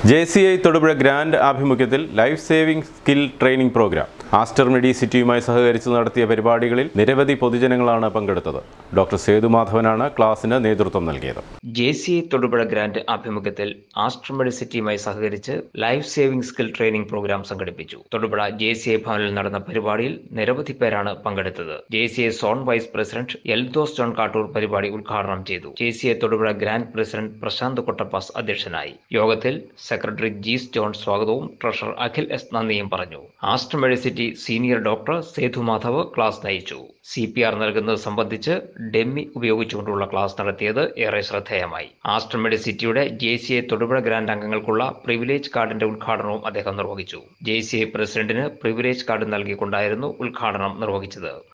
J C I Thodupuzha grand ആഭിമുഖ്യത്തിൽ life saving skill training programme Aster മെഡിസിറ്റിയുമായി സഹകരിച്ച് നടത്തിയ പരിപാടികളിൽ നിരവധി പൊതുജനങ്ങളാണ് പങ്കെടുത്തത് ഡോക്ടർ സേതുമാധവനാണ് ക്ലാസിന് നേതൃത്വം നൽകിയത് J C I Thodupuzha grand ആഭിമുഖ്യത്തിൽ ആസ്ട്രോ മെഡിസിറ്റിയുമായി സഹകരിച്ച് life saving skill training programme സംഘടിപ്പിച്ചു തൊടുപുഴ ജെ സി ഐ ഭവനിൽ നടന്ന പരിപാടിയിൽ നിരവധി പേരാണ് പങ്കെടുത്തത് J C I zone vice president Eldhose John Kattoor പരിപാടി ഉദ്ഘാടനം ചെയ്തു J C I Thodupuzha grand president Prasanth Kottappas അധ്യക്ഷനായി യോഗത്തിൽ സെക്രട്ടറി ജീസ് ജോൺ സ്വാഗതവും ട്രഷറർ അഖിൽ എസ് നന്ദിയും പറഞ്ഞു Aster Medicity senior doctor Sethu Madhav class നയിച്ചു സി പി ആർ നൽകുന്നത് സംബന്ധിച്ച് ഡെമ്മി ഉപയോഗിച്ചുകൊണ്ടുള്ള ക്ലാസ് നടത്തിയത് ഏറെ ശ്രദ്ധേയമായി ആസ്ട്രോ മെഡിസിറ്റിയുടെ J C I Thodupuzha grand അംഗങ്ങൾക്കുള്ള പ്രിവിലേജ് കാർഡിന്റെ ഉദ്ഘാടനവും അദ്ദേഹം നിർവഹിച്ചു ജെ സി ഐ പ്രസിഡന്റിന് പ്രിവിലേജ് കാർഡ് നൽകിക്കൊണ്ടായിരുന്നു ഉദ്ഘാടനം നിർവഹിച്ചത്